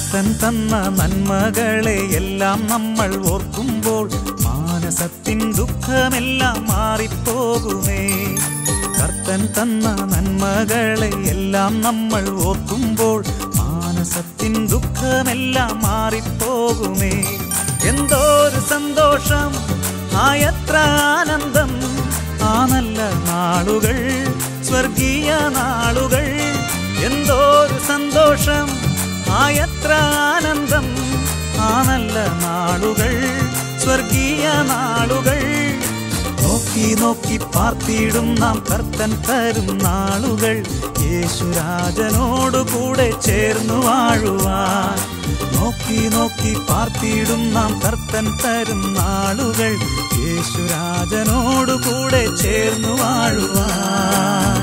കർത്തൻ തന്ന നന്മകളെ എല്ലാം നമ്മൾ ഓർക്കുമ്പോൾ മാനസത്തിൻ ദുഃഖമെല്ലാം മാറിപ്പോകുമേ കർത്തൻ തന്ന നന്മകളെ എല്ലാം നമ്മൾ ഓർക്കുമ്പോൾ മാനസത്തിൻ ദുഃഖമെല്ലാം മാറിപ്പോകുമേ എന്തോരു സന്തോഷം ആയത്ര ആനന്ദം ആ നല്ല നാളുകൾ സ്വർഗീയ നാളുകൾ എന്തോരു സന്തോഷം ആയത്ര ആനന്ദം ആ നല്ല നാളുകൾ സ്വർഗീയ നാളുകൾ നോക്കി നോക്കി പാർത്തിയിടും നാം കർത്തൻ തരും നാളുകൾ യേശുരാജനോടു കൂടെ ചേർന്നു വാഴുവാൻ നോക്കി നോക്കി പാർത്തിയിടും നാം കർത്തൻ തരും നാളുകൾ യേശുരാജനോടു കൂടെ ചേർന്നു വാഴുവാൻ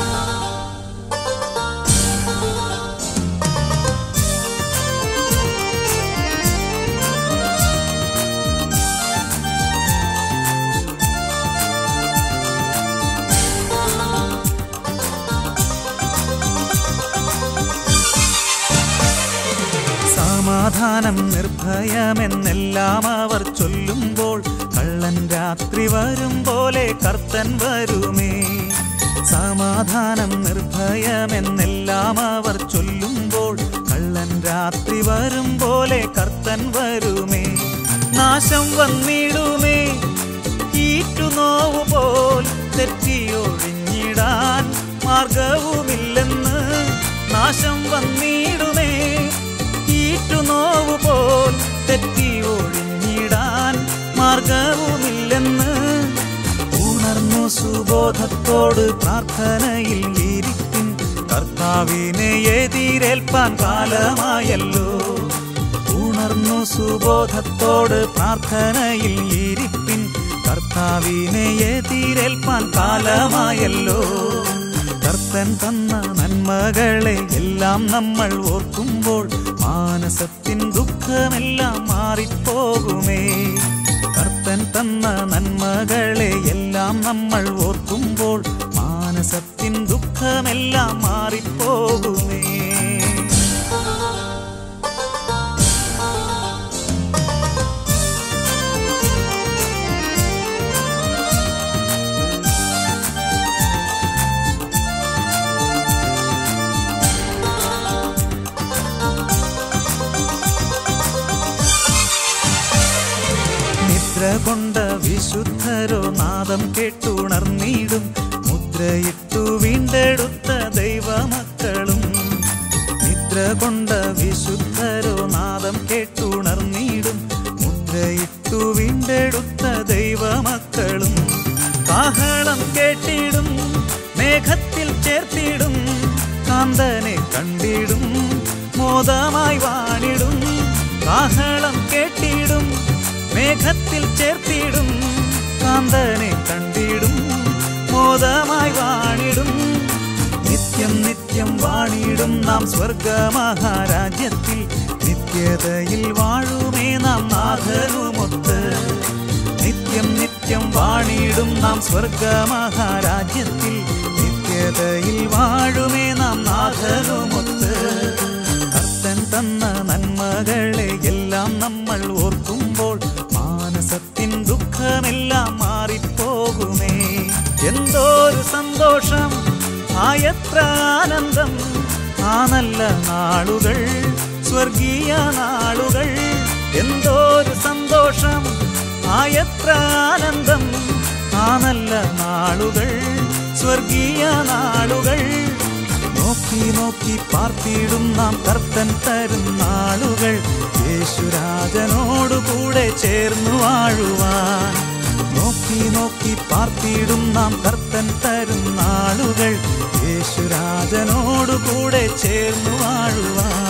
സമാധാനം നിർഭയമെന്നെല്ലാം അവർ ചൊല്ലുമ്പോൾ കള്ളൻ രാത്രി വരും പോലെ കർത്തൻ വരുമേ സമാധാനം നിർഭയമെന്നെല്ലാം അവർ ചൊല്ലുമ്പോൾ കള്ളൻ രാത്രി വരും പോലെ കർത്തൻ വരുമേ നാശം വന്നിടുമേ ഈറ്റുനോവു പോൽ തെറ്റിയൊഴിഞ്ഞിടാൻ മാർഗവുമില്ലെന്ന് നാശം വന്നിടുമേ ഈറ്റുനോവു പോൽ തെറ്റി ഒഴിഞ്ഞിടാൻ മാർഗവുമില്ലെന്ന് ഉണർന്നു സുബോധത്തോട് പ്രാർത്ഥനയിൽ ഇരിക്കും കർത്താവിനെ എതിരേൽപ്പാൻ കാലമായല്ലോ ഉണർന്നു സുബോധത്തോട് പ്രാർത്ഥനയിൽ ഇരിപ്പിൻ കർത്താവിനെ എതിരേൽപ്പാൻ കാലമായല്ലോ കർത്തൻ തന്ന നന്മകളെ എല്ലാം നമ്മൾ ഓർക്കുമ്പോൾ മാനസത്തിൻ ദുഃഖമെല്ലാം മാറിപ്പോകുമേ കർത്തൻ തന്ന നന്മകളെ എല്ലാം നമ്മൾ ഓർക്കുമ്പോൾ മാനസത്തിൻ ദുഃഖമെല്ലാം മാറിപ്പോകുമേ നിദ്ര കൊണ്ട വിശുദ്ധരോ നാദം കേട്ടുണർന്നിടും മുദ്രയിട്ടു വീണ്ടെടുത്ത ദൈവമക്കളും നിദ്ര കൊണ്ട വിശുദ്ധരോ നാദം കേട്ടുണർന്നിടും മുദ്രയിട്ടു വീണ്ടെടുത്ത ദൈവമക്കളും കാഹളം കേട്ടിടും മേഘത്തിൽ ചേർത്തിടും കാന്തനെ കണ്ടിടും മോദമായി വാണിടും കാഹളം കേട്ടിടും മേഘത്തിൽ ചേർത്തിടും കാന്തനെ കണ്ടിടും മോദമായി വാണിടും നിത്യം നിത്യം വാണിടും നാം സ്വർഗമഹാരാജ്യത്തിൽ നിത്യതയിൽ വാഴുമേ നാം നാഥനുമൊത്ത് നിത്യം നിത്യം വാണിടും നാം സ്വർഗമഹാരാജ്യത്തിൽ നിത്യതയിൽ വാഴുമേ നാം നാഥനുമൊത്ത് കർത്തൻ തന്ന നന്മകളെ എല്ലാം നമ്മൾ ഓർക്കുമ്പോൾ മാനസത്തിൻ ദുഃഖമെല്ലാം മാറിപ്പോകുമേ എന്തോരു സന്തോഷം ആയത്ര ആനന്ദം ആ നല്ല നാളുകൾ സ്വർഗീയ നാളുകൾ എന്തോരു സന്തോഷം ആയത്ര ആനന്ദം ആ നല്ല നാളുകൾ സ്വർഗീയ നാളുകൾ നോക്കി നോക്കി പാർത്തിയിടും നാം കർത്തൻ തരും നാളുകൾ യേശുരാജനോടു കൂടെ ചേർന്നു വാഴുവാൻ നോക്കി നോക്കി പാർത്തിയിടും നാം കർത്തൻ തരും നാളുകൾ യേശുരാജനോടു കൂടെ ചേർന്നു വാഴുവാൻ